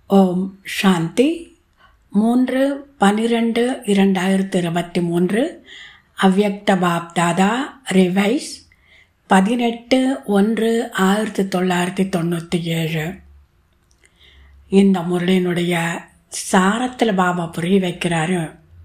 ஓம் சாந்தி மூன்று பனிரெண்டு இரண்டாயிரத்து இருபத்தி மூன்று அவ்யக்த பாப் தாதா ரிவைஸ் பதினெட்டு ஒன்று ஆயிரத்தி தொள்ளாயிரத்தி தொண்ணூற்றி ஏழு இந்த முரளினுடைய சாரத்தில் பாபா புரிய வைக்கிறாரு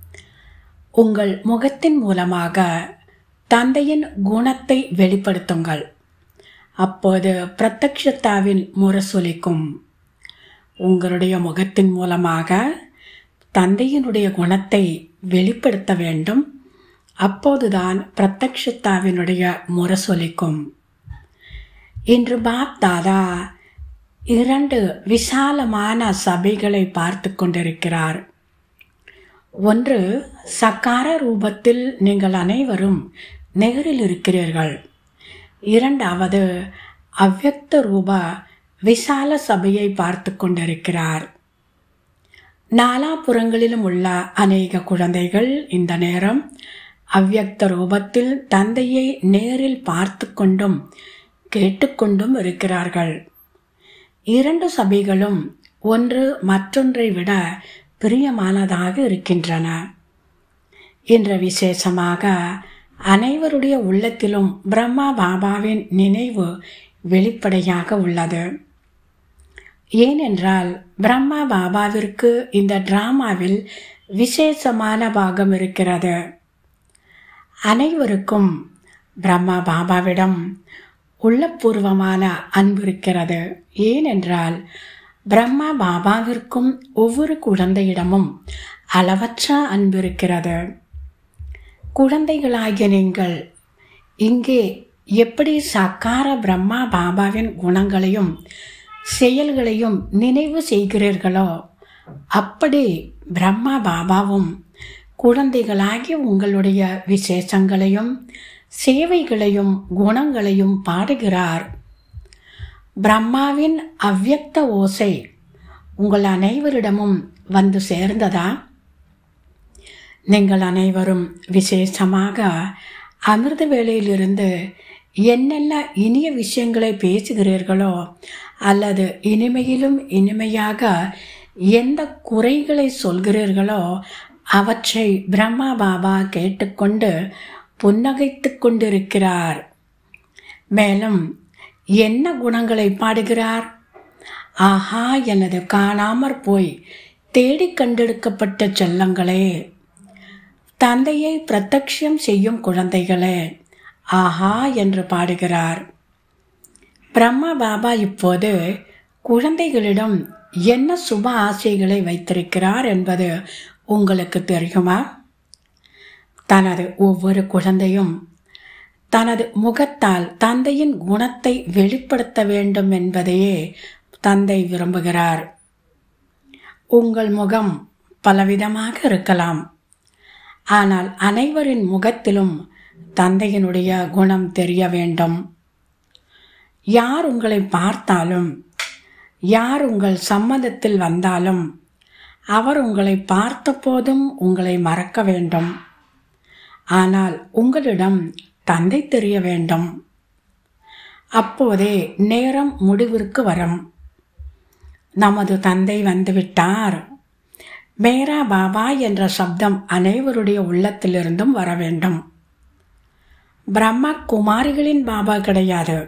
உங்கள் முகத்தின் மூலமாக தந்தையின் குணத்தை வெளிப்படுத்துங்கள் அப்போது பிரத்யக்ஷத்தாவின் முரசொலிக்கும் உங்களுடைய முகத்தின் மூலமாக தந்தையினுடைய குணத்தை வெளிப்படுத்த வேண்டும் அப்போதுதான் பிரத்யக்ஷத்தாவினுடைய முரசொலிக்கும் இன்று பாப் தாதா இரண்டு விசாலமான சபைகளை பார்த்து கொண்டிருக்கிறார் ஒன்று சக்கார ரூபத்தில் நீங்கள் அனைவரும் நேரில் இருக்கிறீர்கள் இரண்டாவது அவ்வக்த ரூப விசால சபையை பார்த்து கொண்டிருக்கிறார் நாலாபுறங்களிலும் உள்ள அநேக குழந்தைகள் இந்த நேரம் அவ்வக்த ரூபத்தில் தந்தையை நேரில் பார்த்து கொண்டும் கேட்டுக்கொண்டும் இருக்கிறார்கள் இரண்டு சபைகளும் ஒன்று மற்றொன்றை விட பிரியமானதாக இருக்கின்றன என்ற விசேஷமாக அனைவருடைய உள்ளத்திலும் பிரம்மா பாபாவின் நினைவு வெளிப்படையாக உள்ளது ஏனென்றால் பிரம்மா பாபாவிற்கு இந்த டிராமாவில் விசேஷமான பாகம் இருக்கிறது அனைவருக்கும் பிரம்மா பாபாவிடம் உள்ளபூர்வமான அன்பு இருக்கிறது ஏனென்றால் பிரம்மா பாபாவிற்கும் ஒவ்வொரு குழந்தையிடமும் அளவற்ற அன்பு இருக்கிறது குழந்தைகளாகிய நீங்கள் இங்கே எப்படி சக்கார பிரம்மா பாபாவின் குணங்களையும் செயல்களையும் நினைவு செய்கிறீர்களோ அப்படி பிரம்மா பாபாவும் குழந்தைகளாகிய உங்களுடைய விசேஷங்களையும் சேவைகளையும் குணங்களையும் பாடுகிறார் பிரம்மாவின் அவ்வக்த ஓசை உங்கள் அனைவரிடமும் வந்து சேர்ந்ததா நீங்கள் அனைவரும் விசேஷமாக அமிர்த வேளையிலிருந்து என்னென்ன இனிய விஷயங்களை பேசுகிறீர்களோ அல்லது இனிமையிலும் இனிமையாக எந்த குறைகளை சொல்கிறீர்களோ அவற்றை பிரம்மா பாபா கேட்டுக்கொண்டு புன்னகைத்து கொண்டிருக்கிறார் மேலும் என்ன குணங்களை பாடுகிறார் ஆஹா எனது காணாமற் போய் தேடி கண்டெடுக்கப்பட்ட செல்லங்களே தந்தையை பிரத்யக்ஷம் செய்யும் குழந்தைகளே ஆஹா என்று பாடுகிறார் பிரம்மா பாபா இப்போது குழந்தைகளிடம் என்ன சுப ஆசைகளை வைத்திருக்கிறார் என்பது உங்களுக்கு தெரியுமா தனது ஒவ்வொரு குழந்தையும் தனது முகத்தால் தந்தையின் குணத்தை வெளிப்படுத்த வேண்டும் என்பதையே தந்தை விரும்புகிறார் உங்கள் முகம் பலவிதமாக இருக்கலாம் ஆனால் அனைவரின் முகத்திலும் தந்தையினுடைய குணம் தெரிய வேண்டும் யார் உங்களை பார்த்தாலும் யார் உங்கள் சம்மதத்தில் வந்தாலும் அவர் உங்களை பார்த்தபோதும் உங்களை மறக்க வேண்டும் ஆனால் உங்களிடம் தந்தை தெரிய வேண்டும் அப்போதே நேரம் முடிவிற்கு வரும் நமது தந்தை வந்துவிட்டார் மேரா பாபா என்ற சப்தம் அனைவருடைய உள்ளத்திலிருந்தும் வர வேண்டும் பிரம்ம குமாரிகளின் பாபா கிடையாது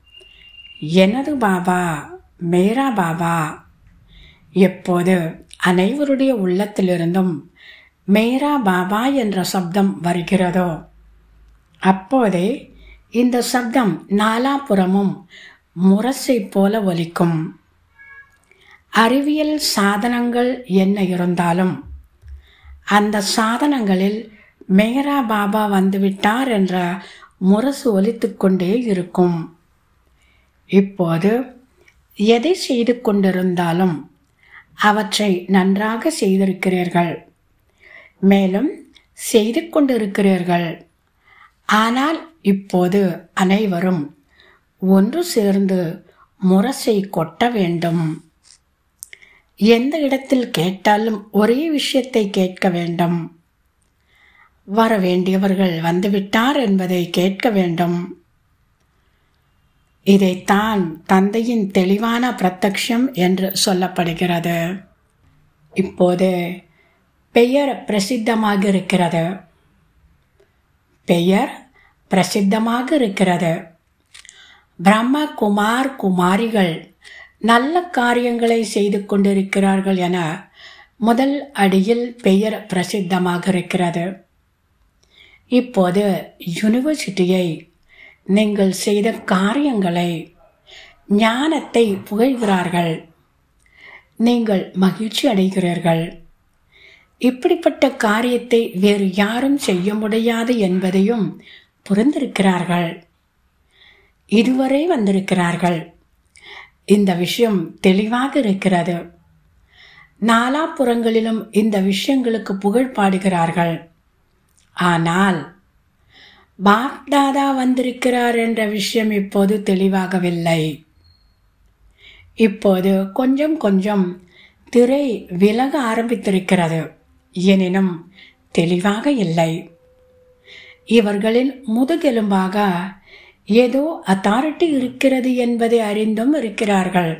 எனது பாபா மேரா பாபா எப்போது அனைவருடைய உள்ளத்திலிருந்தும் மேரா பாபா என்ற சப்தம் வருகிறதோ அப்போதே இந்த சப்தம் நாலாபுறமும் முரசை போல ஒலிக்கும் அறிவியல் சாதனங்கள் என்ன இருந்தாலும் அந்த சாதனங்களில் மேரா பாபா வந்துவிட்டார் என்ற முரசு ஒலித்து கொண்டே இருக்கும் இப்போது எதை செய்து கொண்டிருந்தாலும் அவற்றை நன்றாக செய்திருக்கிறீர்கள் மேலும் செய்து கொண்டிருக்கிறீர்கள் ஆனால் இப்போது அனைவரும் ஒன்று சேர்ந்து முரசை கொட்ட வேண்டும் எந்த இடத்தில் கேட்டாலும் ஒரே விஷயத்தை கேட்க வேண்டும் வர வேண்டியவர்கள் வந்துவிட்டார் என்பதை கேட்க வேண்டும் இதைத்தான் தந்தையின் தெளிவான பிரத்யக்ஷம் என்று சொல்லப்படுகிறது இப்போது பெயர் பிரசித்தமாக இருக்கிறது பெயர் பிரசித்தமாக இருக்கிறது பிரம்ம குமார் குமாரிகள் நல்ல காரியங்களை செய்து கொண்டிருக்கிறார்கள் என முதல் அடியில் பெயர் பிரசித்தமாக இருக்கிறது இப்போது யூனிவர்சிட்டியை நீங்கள் செய்த காரியங்களை ஞானத்தை புகழ்கிறார்கள் நீங்கள் மகிழ்ச்சி அடைகிறீர்கள் இப்படிப்பட்ட காரியத்தை வேறு யாரும் செய்ய முடியாது என்பதையும் புரிந்திருக்கிறார்கள் இதுவரை வந்திருக்கிறார்கள் இந்த விஷயம் தெளிவாக இருக்கிறது நாலாபுறங்களிலும் இந்த விஷயங்களுக்கு புகழ் பாடுகிறார்கள் ஆனால் பாப்தாதா வந்திருக்கிறார் என்ற விஷயம் இப்போது தெளிவாகவில்லை இப்போது கொஞ்சம் கொஞ்சம் திரை விலக ஆரம்பித்திருக்கிறது எனினும் தெளிவாக இல்லை இவர்களின் முதுகெலும்பாக ஏதோ அத்தாரிட்டி இருக்கிறது என்பதை அறிந்தும் இருக்கிறார்கள்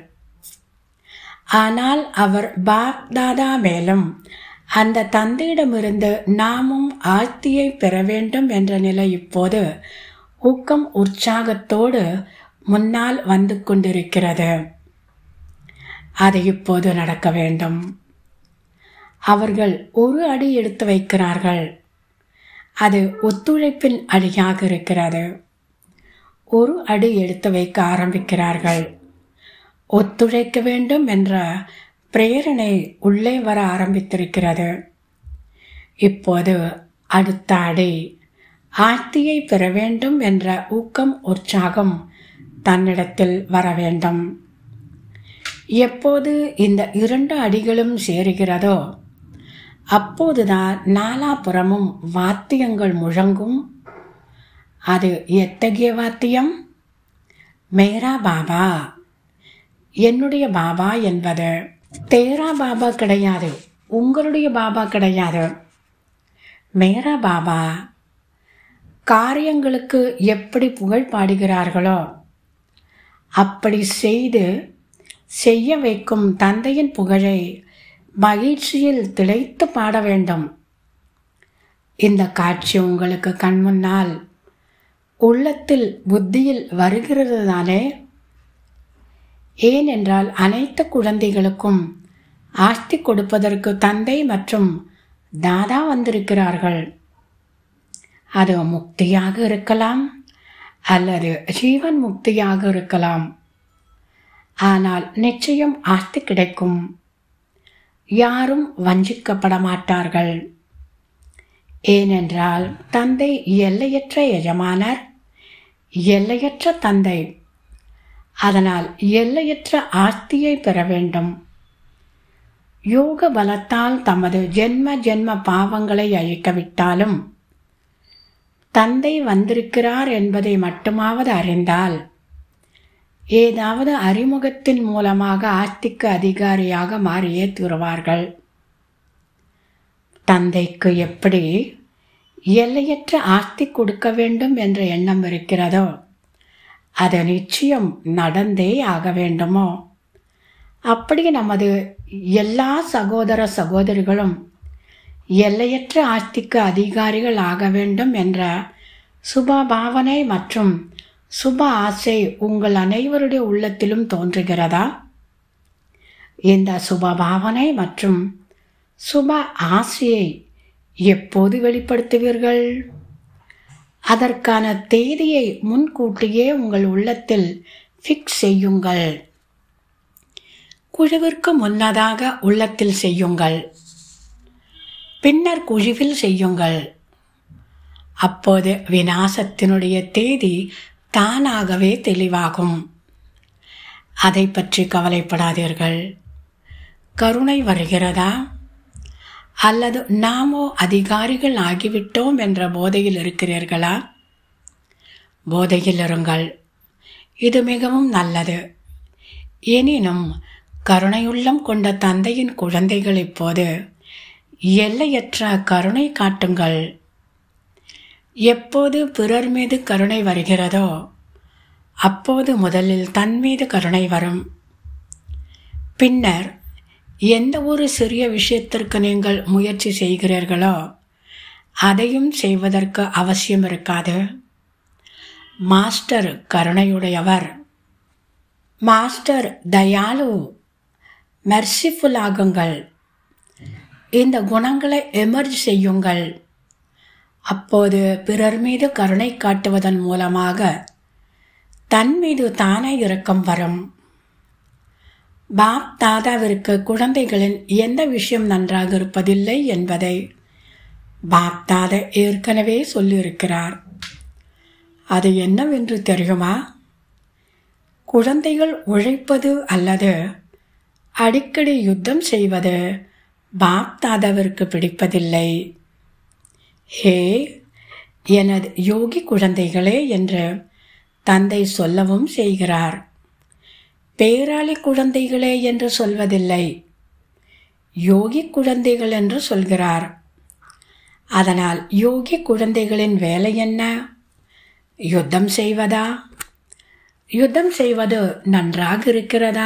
ஆனால் அவர் பாப் தாதா மேலும் அந்த தந்தையிடமிருந்து நாமும் ஆர்த்தியை பெற வேண்டும் என்ற நிலை இப்போது ஊக்கம் உற்சாகத்தோடு முன்னால் வந்து கொண்டிருக்கிறது அது இப்போது நடக்க வேண்டும் அவர்கள் ஒரு அடி எடுத்து வைக்கிறார்கள் அது ஒத்துழைப்பின் அடியாக இருக்கிறது ஒரு அடி எடுத்து வைக்க ஆரம்பிக்கிறார்கள் ஒத்துழைக்க வேண்டும் என்ற பிரேரணை உள்ளே வர ஆரம்பித்திருக்கிறது இப்போது அடுத்த அடி ஆர்த்தியை பெற வேண்டும் என்ற ஊக்கம் உற்சாகம் தன்னிடத்தில் வர வேண்டும் எப்போது இந்த இரண்டு அடிகளும் சேருகிறதோ அப்போதுதான் நாலாபுறமும் வாத்தியங்கள் முழங்கும் அது எத்தகைய வாத்தியம் மேரா பாபா என்னுடைய பாபா என்பது தேரா பாபா கிடையாது உங்களுடைய பாபா கிடையாது மேரா பாபா காரியங்களுக்கு எப்படி புகழ் பாடுகிறார்களோ அப்படி செய்து செய்ய வைக்கும் தந்தையின் புகழை மகிழ்ச்சியில் திளைத்து பாட வேண்டும் இந்த காட்சி உங்களுக்கு கண்முன்னால் உள்ளத்தில் புத்தியில் வருகிறது தானே ஏனென்றால் அனைத்து குழந்தைகளுக்கும் ஆஸ்தி கொடுப்பதற்கு தந்தை மற்றும் தாதா வந்திருக்கிறார்கள் அது முக்தியாக இருக்கலாம் அல்லது ஜீவன் முக்தியாக இருக்கலாம் ஆனால் நிச்சயம் ஆஸ்தி கிடைக்கும் யாரும் வஞ்சிக்கப்பட மாட்டார்கள் ஏனென்றால் தந்தை எல்லையற்ற எஜமானர் எல்லையற்ற தந்தை அதனால் எல்லையற்ற ஆஸ்தியை பெற வேண்டும் யோக பலத்தால் தமது ஜென்ம ஜென்ம பாவங்களை அழிக்கவிட்டாலும் தந்தை வந்திருக்கிறார் என்பதை மட்டுமாவது அறிந்தால் ஏதாவது அறிமுகத்தின் மூலமாக ஆஸ்திக்கு அதிகாரியாக மாறியே தீருவார்கள் தந்தைக்கு எப்படி எல்லையற்ற ஆஸ்தி கொடுக்க வேண்டும் என்ற எண்ணம் இருக்கிறதோ அது நிச்சயம் நடந்தே ஆக வேண்டுமோ அப்படி நமது எல்லா சகோதர சகோதரிகளும் எல்லையற்ற ஆஸ்திக்கு அதிகாரிகள் ஆக வேண்டும் என்ற சுப பாவனை மற்றும் சுப ஆசை உங்கள் அனைவருடைய உள்ளத்திலும் தோன்றுகிறதா இந்த சுப பாவனை மற்றும் சுப ஆசையை எப்போது வெளிப்படுத்துவீர்கள் அதற்கான தேதியை முன்கூட்டியே உங்கள் உள்ளத்தில் ஃபிக்ஸ் செய்யுங்கள் குழுவிற்கு முன்னதாக உள்ளத்தில் செய்யுங்கள் பின்னர் குழுவில் செய்யுங்கள் அப்போது விநாசத்தினுடைய தேதி தானாகவே தெளிவாகும் அதை பற்றி கவலைப்படாதீர்கள் கருணை வருகிறதா அல்லது நாமோ அதிகாரிகள் ஆகிவிட்டோம் என்ற போதையில் இருக்கிறீர்களா போதையில் இருங்கள் இது மிகவும் நல்லது எனினும் கருணையுள்ளம் கொண்ட தந்தையின் குழந்தைகள் இப்போது எல்லையற்ற கருணை காட்டுங்கள் எப்போது பிறர் மீது கருணை வருகிறதோ அப்போது முதலில் தன் மீது கருணை வரும் பின்னர் எந்த ஒரு சிறிய விஷயத்திற்கு நீங்கள் முயற்சி செய்கிறீர்களோ அதையும் செய்வதற்கு அவசியம் இருக்காது மாஸ்டர் கருணையுடையவர் மாஸ்டர் தயாலு மெர்சிஃபுல் ஆகுங்கள் இந்த குணங்களை எமர்ஜ் செய்யுங்கள் அப்போது பிறர் மீது கருணை காட்டுவதன் மூலமாக தன் மீது தானே இரக்கம் வரும் பாப் தாதாவிற்கு குழந்தைகளின் எந்த விஷயம் நன்றாக இருப்பதில்லை என்பதை பாப் தாதா ஏற்கனவே சொல்லியிருக்கிறார் அது என்னவென்று தெரியுமா குழந்தைகள் உழைப்பது அல்லது அடிக்கடி யுத்தம் செய்வது பாப் தாதாவிற்கு பிடிப்பதில்லை ஹே எனது யோகி குழந்தைகளே என்று தந்தை சொல்லவும் செய்கிறார் பேராளி குழந்தைகளே என்று சொல்வதில்லை யோகி குழந்தைகள் என்று சொல்கிறார் அதனால் யோகி குழந்தைகளின் வேலை என்ன யுத்தம் செய்வதா யுத்தம் செய்வது நன்றாக இருக்கிறதா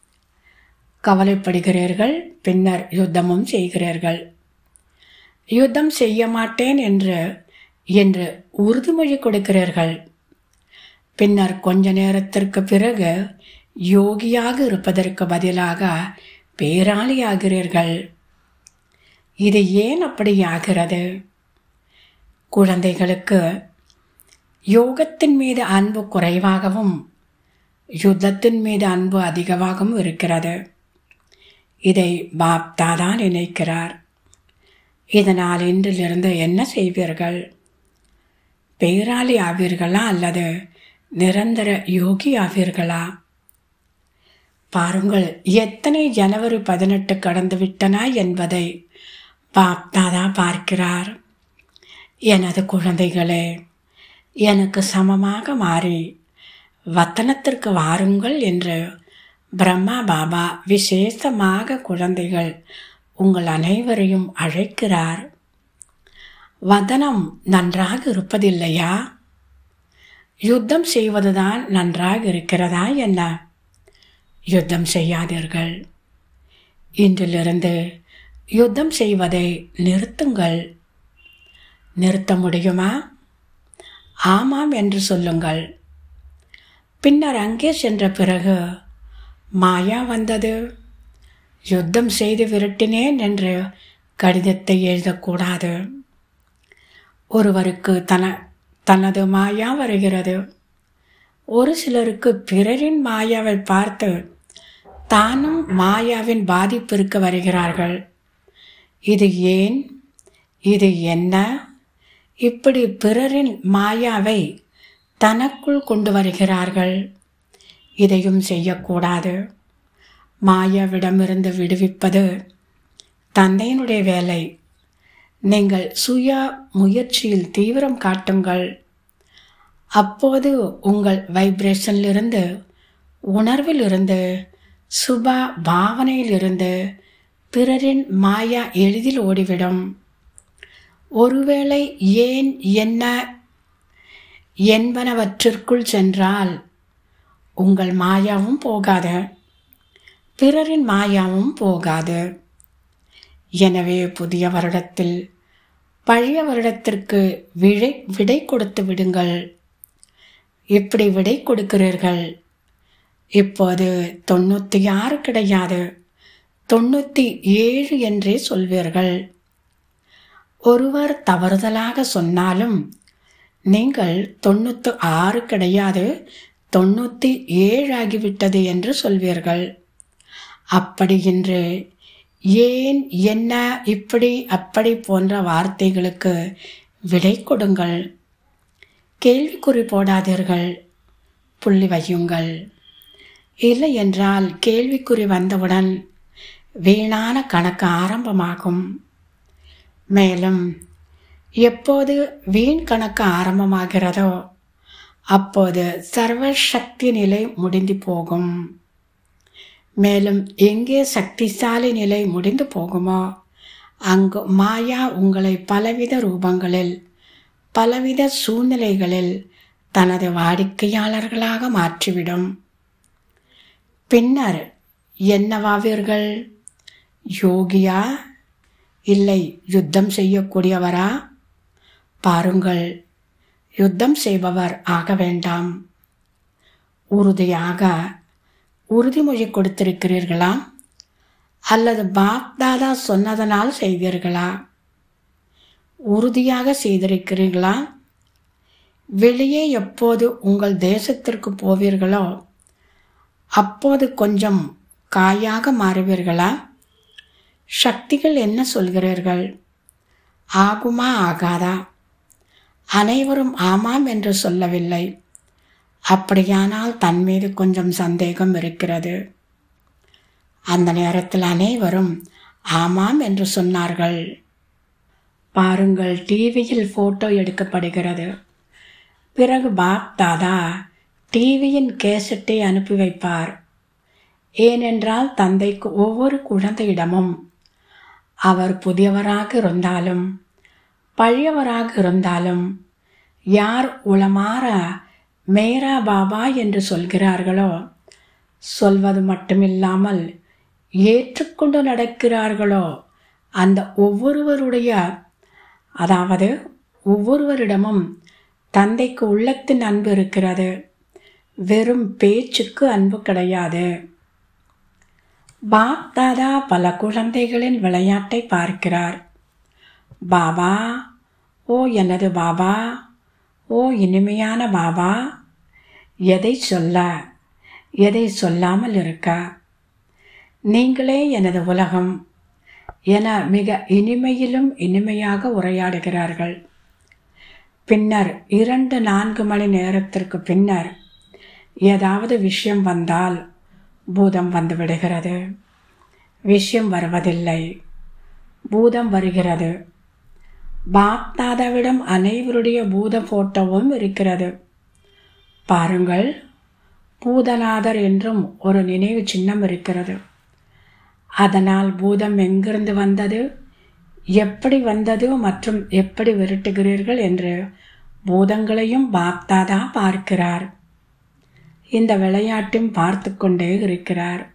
கவலைப்படுகிறீர்கள் பின்னர் யுத்தமும் செய்கிறீர்கள் யுத்தம் செய்ய மாட்டேன் என்று என்று உறுதிமொழி கொடுக்கிறீர்கள் பின்னர் கொஞ்ச நேரத்திற்கு பிறகு யோகியாக இருப்பதற்கு பதிலாக பேராளியாகிறீர்கள் இது ஏன் அப்படி ஆகிறது குழந்தைகளுக்கு யோகத்தின் மீது அன்பு குறைவாகவும் யுத்தத்தின் மீது அன்பு அதிகமாகவும் இருக்கிறது இதை பாப் தாதா நினைக்கிறார் இதனால் இன்றிலிருந்து என்ன செய்வீர்கள் பேராளி ஆவீர்களா அல்லது நிரந்தர யோகி ஆவீர்களா பாருங்கள் எத்தனை ஜனவரி பதினெட்டு கடந்து விட்டன என்பதை பாப் தாதா பார்க்கிறார் எனது குழந்தைகளே எனக்கு சமமாக மாறி வத்தனத்திற்கு வாருங்கள் என்று பிரம்மா பாபா விசேஷமாக குழந்தைகள் உங்கள் அனைவரையும் அழைக்கிறார் வதனம் நன்றாக இருப்பதில்லையா யுத்தம் செய்வதுதான் நன்றாக இருக்கிறதா என்ன யுத்தம் செய்யாதீர்கள் இன்றிலிருந்து யுத்தம் செய்வதை நிறுத்துங்கள் நிறுத்த முடியுமா ஆமாம் என்று சொல்லுங்கள் பின்னர் அங்கே சென்ற பிறகு மாயா வந்தது யுத்தம் செய்து விரட்டினேன் என்று கடிதத்தை எழுதக்கூடாது ஒருவருக்கு தன தனது மாயா வருகிறது ஒரு சிலருக்கு பிறரின் மாயாவை பார்த்து தானும் மாயாவின் பாதிப்பிற்கு வருகிறார்கள் இது ஏன் இது என்ன இப்படி பிறரின் மாயாவை தனக்குள் கொண்டு வருகிறார்கள் இதையும் செய்யக்கூடாது மாயாவிடமிருந்து விடுவிப்பது தந்தையினுடைய வேலை நீங்கள் சுய முயற்சியில் தீவிரம் காட்டுங்கள் அப்போது உங்கள் வைப்ரேஷனிலிருந்து உணர்விலிருந்து சுப பாவனையிலிருந்து பிறரின் மாயா எளிதில் ஓடிவிடும் ஒருவேளை ஏன் என்ன என்பனவற்றிற்குள் சென்றால் உங்கள் மாயாவும் போகாது பிறரின் மாயாவும் போகாது எனவே புதிய வருடத்தில் பழைய வருடத்திற்கு விடை விடை கொடுத்து விடுங்கள் இப்படி விடை கொடுக்கிறீர்கள் இப்போது தொண்ணூற்றி ஆறு கிடையாது தொண்ணூற்றி ஏழு என்றே சொல்வீர்கள் ஒருவர் தவறுதலாக சொன்னாலும் நீங்கள் தொண்ணூற்று ஆறு கிடையாது தொண்ணூற்றி ஏழு ஆகிவிட்டது என்று சொல்வீர்கள் அப்படி என்று ஏன் என்ன இப்படி அப்படி போன்ற வார்த்தைகளுக்கு விடை கொடுங்கள் கேள்விக்குறி போடாதீர்கள் புள்ளி வையுங்கள் இல்லை என்றால் கேள்விக்குறி வந்தவுடன் வீணான கணக்கு ஆரம்பமாகும் மேலும் எப்போது வீண் கணக்கு ஆரம்பமாகிறதோ அப்போது சர்வசக்தி நிலை முடிந்து போகும் மேலும் எங்கே சக்திசாலி நிலை முடிந்து போகுமோ அங்கு மாயா உங்களை பலவித ரூபங்களில் பலவித சூழ்நிலைகளில் தனது வாடிக்கையாளர்களாக மாற்றிவிடும் பின்னர் என்னவாவீர்கள் யோகியா இல்லை யுத்தம் செய்யக்கூடியவரா பாருங்கள் யுத்தம் செய்பவர் ஆக வேண்டாம் உறுதியாக உறுதிமொழி கொடுத்திருக்கிறீர்களா அல்லது பாப் தாதா சொன்னதனால் செய்தீர்களா உறுதியாக செய்திருக்கிறீர்களா வெளியே எப்போது உங்கள் தேசத்திற்கு போவீர்களோ அப்போது கொஞ்சம் காயாக மாறுவீர்களா சக்திகள் என்ன சொல்கிறீர்கள் ஆகுமா ஆகாதா அனைவரும் ஆமாம் என்று சொல்லவில்லை அப்படியானால் தன் மீது கொஞ்சம் சந்தேகம் இருக்கிறது அந்த நேரத்தில் அனைவரும் ஆமாம் என்று சொன்னார்கள் பாருங்கள் டிவியில் ஃபோட்டோ எடுக்கப்படுகிறது பிறகு பாப் தாதா டிவியின் கேசட்டை அனுப்பி வைப்பார் ஏனென்றால் தந்தைக்கு ஒவ்வொரு குழந்தையிடமும் அவர் புதியவராக இருந்தாலும் பழையவராக இருந்தாலும் யார் உளமாற மேரா பாபா என்று சொல்கிறார்களோ சொல்வது மட்டுமில்லாமல் ஏற்றுக்கொண்டு நடக்கிறார்களோ அந்த ஒவ்வொருவருடைய அதாவது ஒவ்வொருவரிடமும் தந்தைக்கு உள்ளத்தின் அன்பு இருக்கிறது வெறும் பேச்சுக்கு அன்பு கிடையாது பாப் தாதா பல குழந்தைகளின் விளையாட்டை பார்க்கிறார் பாபா ஓ எனது பாபா ஓ இனிமையான பாபா எதை சொல்ல எதை சொல்லாமல் இருக்க நீங்களே எனது உலகம் என மிக இனிமையிலும் இனிமையாக உரையாடுகிறார்கள் பின்னர் இரண்டு நான்கு மணி நேரத்திற்கு பின்னர் ஏதாவது விஷயம் வந்தால் பூதம் வந்து விடுகிறது விஷயம் வருவதில்லை பூதம் வருகிறது பாப்தாதாவிடம் அனைவருடைய பூத போட்டோவும் இருக்கிறது பாருங்கள் பூதநாதர் என்றும் ஒரு நினைவு சின்னம் இருக்கிறது அதனால் பூதம் எங்கிருந்து வந்தது எப்படி வந்தது மற்றும் எப்படி விரட்டுகிறீர்கள் என்று பூதங்களையும் பாப்தாதா பார்க்கிறார் இந்த விளையாட்டும் பார்த்து கொண்டே இருக்கிறார்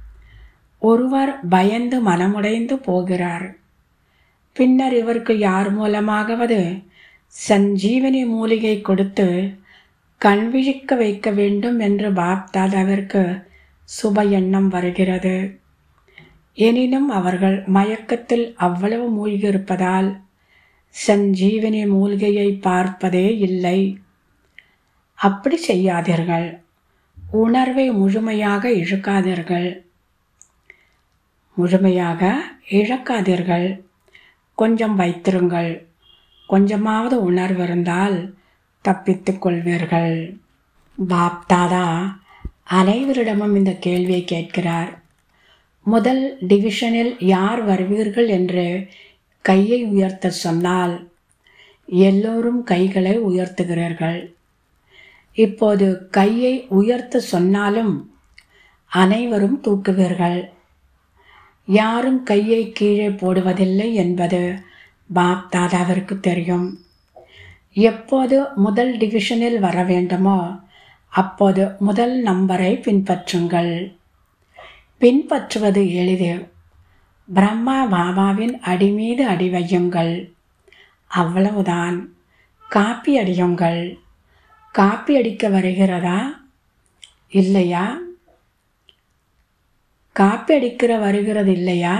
ஒருவர் பயந்து மனமுடைந்து போகிறார் பின்னர் இவருக்கு யார் மூலமாகவது சஞ்சீவனி மூலிகை கொடுத்து கண்விழிக்க வைக்க வேண்டும் என்று பாப்தாதாவிற்கு சுப எண்ணம் வருகிறது எனினும் அவர்கள் மயக்கத்தில் அவ்வளவு மூழ்கியிருப்பதால் சஞ்சீவனி மூலிகையை பார்ப்பதே இல்லை அப்படி செய்யாதீர்கள் உணர்வை முழுமையாக இழுக்காதீர்கள் முழுமையாக இழக்காதீர்கள் கொஞ்சம் வைத்திருங்கள் கொஞ்சமாவது உணர்வு இருந்தால் தப்பித்துக் கொள்வீர்கள் பாப்தாதா அனைவரிடமும் இந்த கேள்வியை கேட்கிறார் முதல் டிவிஷனில் யார் வருவீர்கள் என்று கையை உயர்த்த சொன்னால் எல்லோரும் கைகளை உயர்த்துகிறார்கள் இப்போது கையை உயர்த்த சொன்னாலும் அனைவரும் தூக்குவீர்கள் யாரும் கையை கீழே போடுவதில்லை என்பது பாப் தாதாவிற்கு தெரியும் எப்போது முதல் டிவிஷனில் வர வேண்டுமோ அப்போது முதல் நம்பரை பின்பற்றுங்கள் பின்பற்றுவது எளிது பிரம்மா பாபாவின் அடி மீது அடி வையுங்கள் அவ்வளவுதான் காப்பி அடியுங்கள் காப்பி அடிக்க வருகிறதா இல்லையா காப்பி அடிக்கிற வருகிறது இல்லையா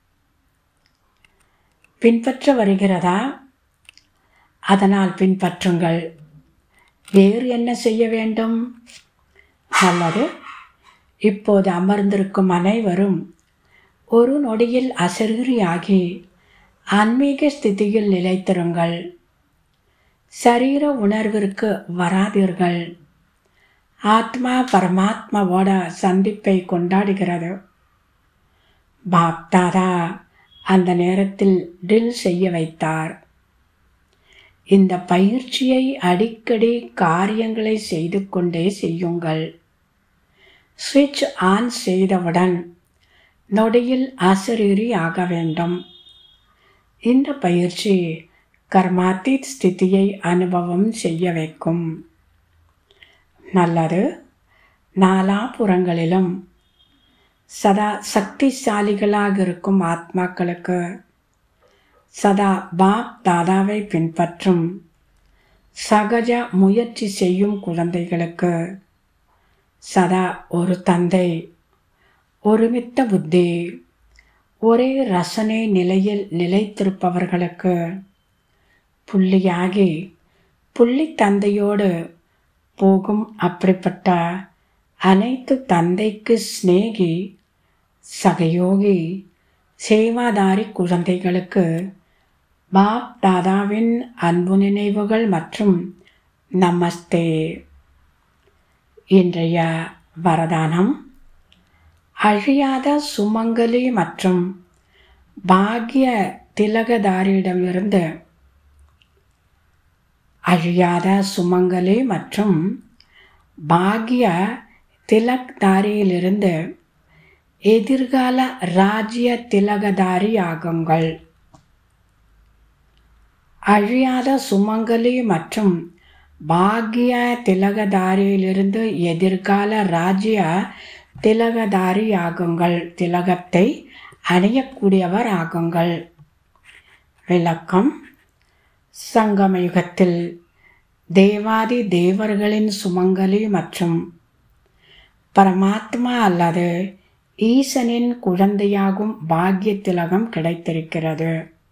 பின்பற்ற வருகிறதா அதனால் பின்பற்றுங்கள் வேறு என்ன செய்ய வேண்டும் நல்லது இப்போது அமர்ந்திருக்கும் அனைவரும் ஒரு நொடியில் அசரீரியாகி ஆன்மீக ஸ்திதியில் நிலைத்திருங்கள் சரீர உணர்விற்கு வராதீர்கள் ஆத்மா பரமாத்மாவோட சந்திப்பை கொண்டாடுகிறது பாப்தாதா அந்த நேரத்தில் ட்ரில் செய்ய வைத்தார் இந்த பயிற்சியை அடிக்கடி காரியங்களை செய்து கொண்டே செய்யுங்கள் சுவிட்ச் ஆன் செய்தவுடன் நொடியில் ஆசிரியரி ஆக வேண்டும் இந்த பயிற்சி கர்மாத்தீத் ஸ்திதியை அனுபவம் செய்ய வைக்கும் நல்லது நாலாபுறங்களிலும் சதா சக்திசாலிகளாக இருக்கும் ஆத்மாக்களுக்கு சதா பாப் தாதாவை பின்பற்றும் சகஜ முயற்சி செய்யும் குழந்தைகளுக்கு சதா ஒரு தந்தை ஒருமித்த புத்தி ஒரே ரசனை நிலையில் நிலைத்திருப்பவர்களுக்கு புள்ளியாகி புள்ளி தந்தையோடு போகும் அப்படிப்பட்ட அனைத்து தந்தைக்கு சிநேகி சகயோகி சேவாதாரி குழந்தைகளுக்கு பாப் தாதாவின் அன்பு நினைவுகள் மற்றும் நமஸ்தே இன்றைய வரதானம் அழியாத சுமங்கலி மற்றும் பாக்ய திலகதாரியிடமிருந்து அழியாத சுமங்கலி மற்றும் பாக்ய திலக்தாரியிலிருந்து எதிர்கால ராஜ்ய திலகதாரி ஆகுங்கள் அழியாத சுமங்கலி மற்றும் பாக்ய திலகதாரியிலிருந்து எதிர்கால ராஜ்ய திலகதாரி ஆகுங்கள் திலகத்தை அணியக்கூடியவர் ஆகுங்கள் விளக்கம் சங்கமயுகத்தில் தேவாதி தேவர்களின் சுமங்கலி மற்றும் பரமாத்மா அல்லது ஈசனின் குழந்தையாகும் பாக்ய திலகம் கிடைத்திருக்கிறது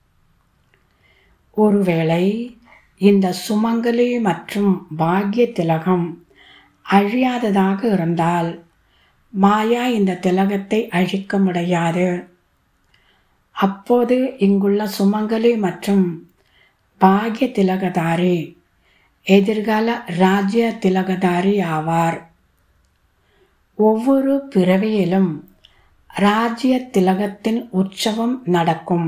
ஒருவேளை இந்த சுமங்கலி மற்றும் பாக்ய திலகம் அழியாததாக இருந்தால் மாயா இந்த திலகத்தை அழிக்க முடியாது அப்போது இங்குள்ள சுமங்கலி மற்றும் பாக்ய திலகதாரி எதிர்கால ராஜ்ய திலகதாரி ஆவார் ஒவ்வொரு பிறவியிலும் ராஜ்ய திலகத்தின் உற்சவம் நடக்கும்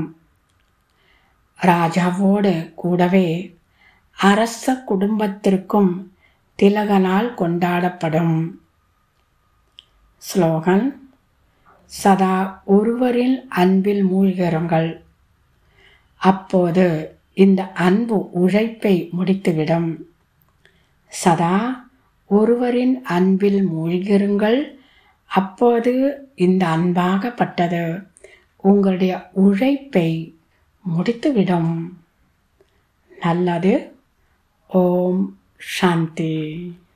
ராஜாவோடு கூடவே அரச குடும்பத்திற்கும் திலகனால் கொண்டாடப்படும் ஸ்லோகன் சதா ஒருவரின் அன்பில் மூழ்கிறங்கள் அப்போது இந்த அன்பு உழைப்பை முடித்துவிடும் சதா ஒருவரின் அன்பில் மூழ்கிருங்கள் அப்போது இந்த அன்பாகப்பட்டது உங்களுடைய உழைப்பை முடித்துவிடும் நல்லது ஓம் சாந்தி